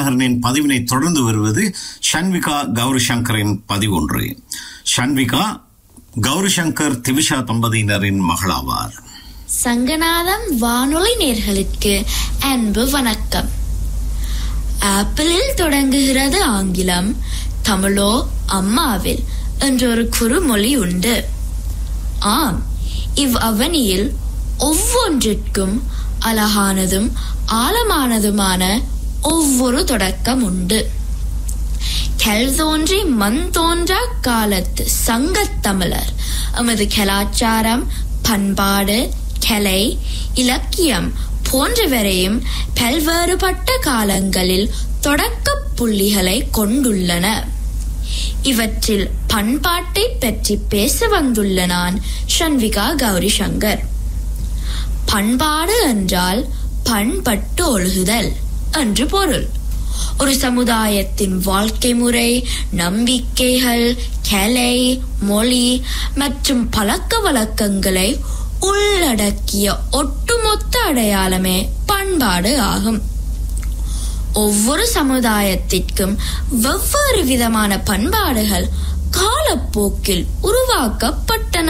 தினகரனின் பதிவினை தொடர்ந்து வருவது ஷன்விகா கௌரி சங்கரின் பதிவொன்று ஷன்விகா கௌரி சங்கர் திவிஷா தம்பதியினரின் மகளாவார் சங்கநாதம் வானொலி நேர்களுக்கு அன்பு வணக்கம் ஆப்பிளில் தொடங்குகிறது ஆங்கிலம் தமிழோ அம்மாவில் என்றொரு குறுமொழி உண்டு ஆம் இவ் அவனியில் ஒவ்வொன்றிற்கும் அழகானதும் ஆழமானதுமான ஒவ்வொரு தொடக்கம் உண்டு கல் தோன்றி மண் தோன்றா காலத்து சங்கத் தமிழர் எமது கலாச்சாரம் பண்பாடு கலை இலக்கியம் போன்றவரையும் பல்வேறுபட்ட காலங்களில் தொடக்க புள்ளிகளை கொண்டுள்ளன இவற்றில் பண்பாட்டை பற்றி பேச வந்துள்ள நான் ஷன்விகா கௌரி சங்கர் பண்பாடு என்றால் பண்பட்டு ஒழுகுதல் என்று பொருள் ஒரு சமுதாயத்தின் வாழ்க்கை முறை நம்பிக்கைகள் கலை மொழி மற்றும் பழக்க வழக்கங்களை உள்ளடக்கிய ஒட்டுமொத்த அடையாளமே பண்பாடு ஆகும் ஒவ்வொரு சமுதாயத்திற்கும் வெவ்வேறு விதமான பண்பாடுகள் காலப்போக்கில் உருவாக்கப்பட்டன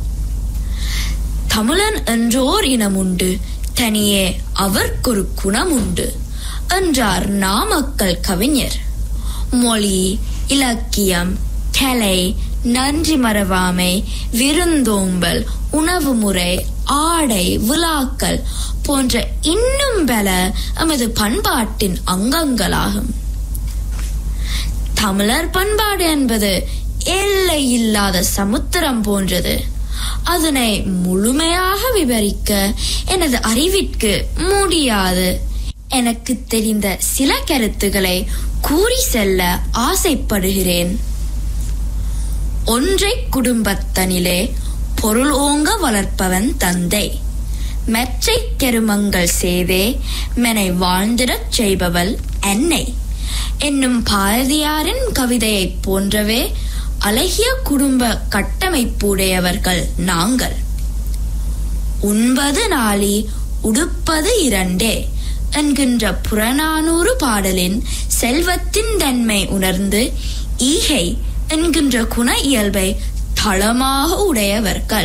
தமிழன் என்றோர் இனம் உண்டு தனியே அவர்க்கொரு குணம் உண்டு என்றார் நாமக்கல் கவிஞர் மொழி இலக்கியம் கலை நன்றி மறவாமை விருந்தோம்பல் உணவு முறை ஆடை விழாக்கள் போன்ற இன்னும் பல எமது பண்பாட்டின் அங்கங்களாகும் தமிழர் பண்பாடு என்பது எல்லை இல்லாத சமுத்திரம் போன்றது அதனை முழுமையாக விவரிக்க எனது அறிவிற்கு முடியாது எனக்கு தெரிந்த சில கருத்துக்களை கூறி செல்ல ஆசைப்படுகிறேன் ஒன்றை குடும்பத்தனிலே பொருள் ஓங்க வளர்ப்பவன் தந்தை மெச்சை கருமங்கள் செய்தே மெனை வாழ்ந்திடச் செய்பவள் என்னை என்னும் பாரதியாரின் கவிதையைப் போன்றவே அழகிய குடும்ப கட்டமைப்புடையவர்கள் நாங்கள் உண்பது நாளி உடுப்பது இரண்டே என்கின்ற புறநானூறு பாடலின் செல்வத்தின் தன்மை உணர்ந்து ஈகை என்கின்ற குண இயல்பை தளமாக உடையவர்கள்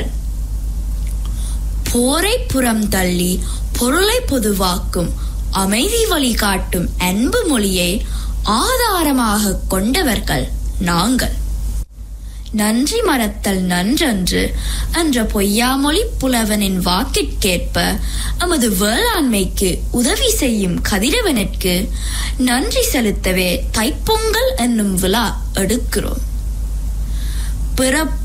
போரை புறம் தள்ளி பொருளை பொதுவாக்கும் அமைதி வழிகாட்டும் அன்பு மொழியை ஆதாரமாக கொண்டவர்கள் நாங்கள் நன்றி மறத்தல் நன்றன்று என்ற பொய்யாமொழி புலவனின் வாக்கிற்கேற்ப எமது வேளாண்மைக்கு உதவி செய்யும் கதிரவனுக்கு நன்றி செலுத்தவே தைப்பொங்கல் என்னும் விழா எடுக்கிறோம் பிறப்பு